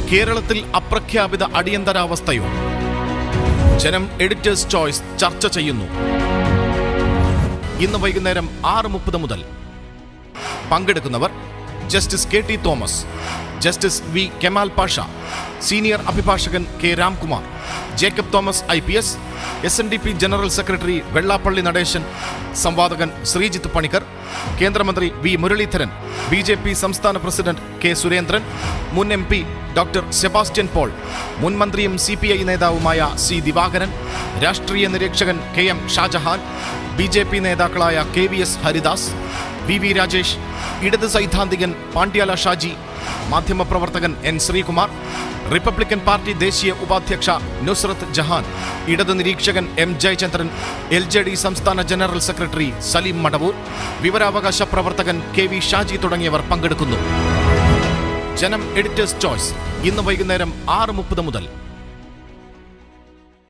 കേരളത്തിൽ അപ്രഖ്യാപിത അടിയന്തരാവസ്ഥയോ ജനം editors choice ചർച്ച ചെയ്യുന്നു ഇന്ന് വൈകുന്നേരം ആറ് മുപ്പത് മുതൽ പങ്കെടുക്കുന്നവർ justice K T Thomas justice V Kemal Pasha senior അഭിഭാഷകൻ K Ramkumar Jacob Thomas I P S S N D P general secretary Vellappally Natesan സംവാദകൻ ശ്രീജിത്ത് പണിക്കർ കേന്ദ്രമന്ത്രി V Muraleedharan B J P സംസ്ഥാന പ്രസിഡന്റ് കെ സുരേന്ദ്രൻ മുൻ M P doctor Sebastian Paul മുൻ മന്ത്രിയും സി പി ഐ നേതാവുമായ സി ദിവാകരൻ രാഷ്ട്രീയ നിരീക്ഷകൻ K M Shajahan B J P നേതാക്കളായ K V S Haridas V V Rajesh ഇടത് സൈദ്ധാന്തികൻ പാണ്ഡ്യാല ഷാജി മാധ്യമപ്രവർത്തകൻ എൻ ശ്രീകുമാർ റിപ്പബ്ലിക്കൻ പാർട്ടി ദേശീയ ഉപാധ്യക്ഷ നുസ്രത്ത് ജഹാൻ ഇടത് നിരീക്ഷകൻ M Jayachandran L J D സംസ്ഥാന ജനറൽ സെക്രട്ടറി സലീം മടവൂർ വിവരാവകാശ പ്രവർത്തകൻ കെ വി ഷാജി തുടങ്ങിയവർ പങ്കെടുക്കുന്നു ജനം എഡിറ്റേഴ്സ് ചോയ്സ് ഇന്ന് വൈകുന്നേരം ആറ് മുപ്പത് മുതൽ